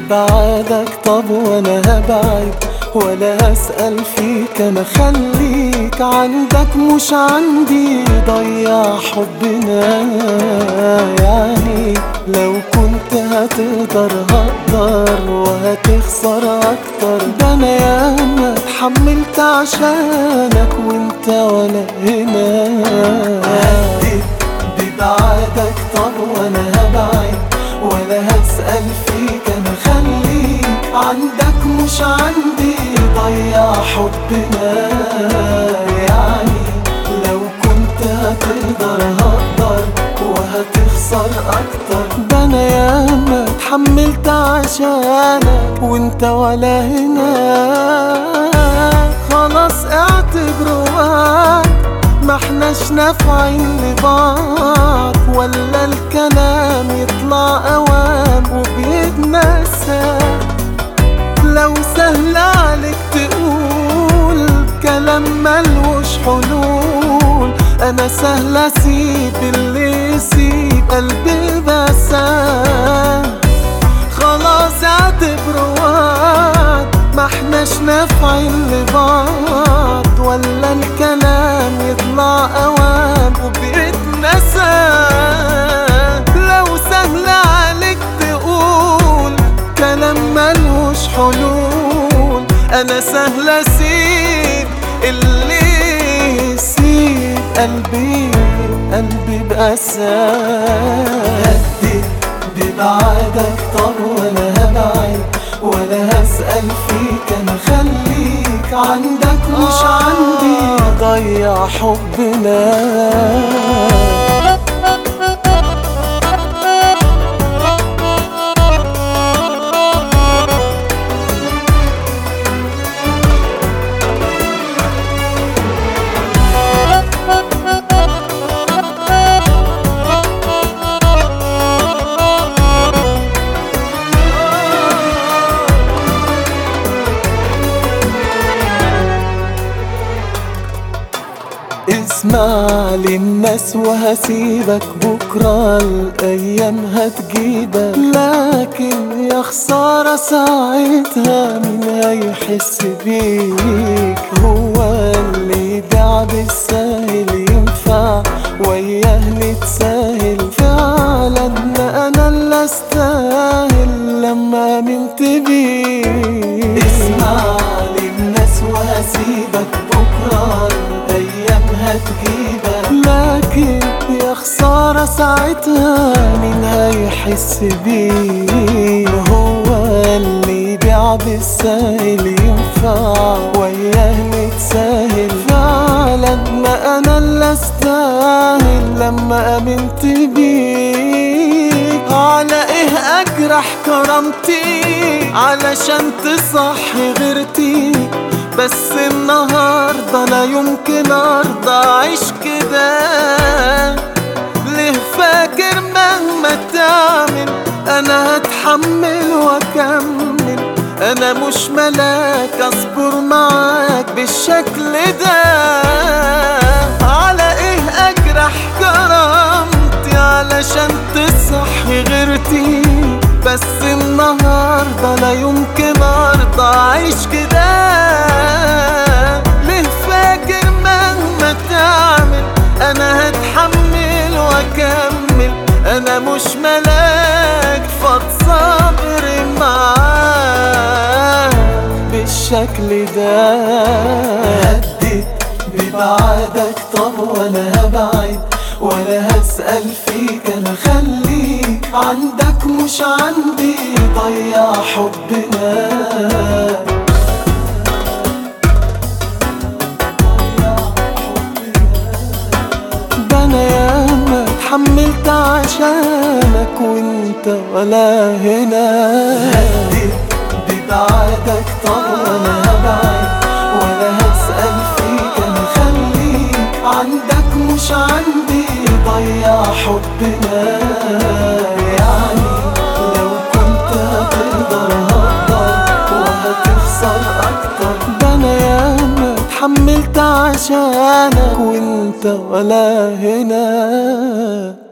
ببعادك طب وانا هبعد ولا هسأل فيك انا خليك عندك مش عندي ضيع حبنا يعني لو كنت هتقدر هقدر وهتخسر اكتر ده انا ياما اتحملت عشانك وانت ولا هنا هديت ببعادك طب وانا هبعد ولا هسأل فيك انا خليك عندك مش عندي ضيع حبنا يعني لو كنت هتقدر هقدر وهتخسر اكتر ده انا ياما اتحملت عشانك وانت ولا هنا خلاص اعتبره وقت ما احناش نافعين لبعض ولا الكلام يطلع اوام وبيتنسى لو سهل عليك تقول كلام ملوش حلول انا سهل اسيب اللي يسيب قلبي بساه خلاص اعتبره وعد ما احناش نافعين لبعض ولا الكلام يطلع اوام وبيتنسى لو سهل عليك تقول كلام ملهوش حلول انا سهل اسيب اللي يسيب قلبي قلبي بأساه هديت ببعادك طب ولا هبعد ولا هسأل فيك انا خليك عندك مش عندي ضيع حبنا اسمع للناس وهسيبك بكرة الأيام هتجيبك لكن يا خسارة ساعتها مين هيحس بيك هو اللي يبيع بالساهل ينفع وياه نتساهل فعلا أنا اللي أستاهل لما منت بيك اسمع للناس وهسيبك بكرة الأيام هتجيبك لكن يا خسارة ساعتها مين هيحس بيه هو اللي يبيع بالساهل ينفع وياه نتساهل فعلا ما أنا اللي أستاهل لما آمنت بيك على إيه أجرح كرامتي علشان تصحي غيرتي بس النهاردة لا يمكن أرضى أعيش كده ليه فاكر مهما تعمل أنا هتحمل وأكمل أنا مش ملاك أصبر معاك بالشكل ده على إيه أجرح كرامتي علشان تصحي غيرتي بس النهاردة لا يمكن أرضى أعيش كده ليه فاكر مهما تعمل أنا هتحمل وأكمل أنا مش ملاك فاض صبري معاك بالشكل ده هديت ببعادك طب ولا هبعد ولا هسأل فيك أنا خليك عندك مش عندي ضيع حبنا ده أنا ياما اتحملت عشانك وانت ولا هنا هديت ببعادك طب وانا هبعد ولا هسأل فيك انا خليك عندك مش عندي ضيع حبنا يعني لو كنت هتقدر هقدر وهتخسر اكتر ده انا ياما اتحملت عشانك وانت ولا هنا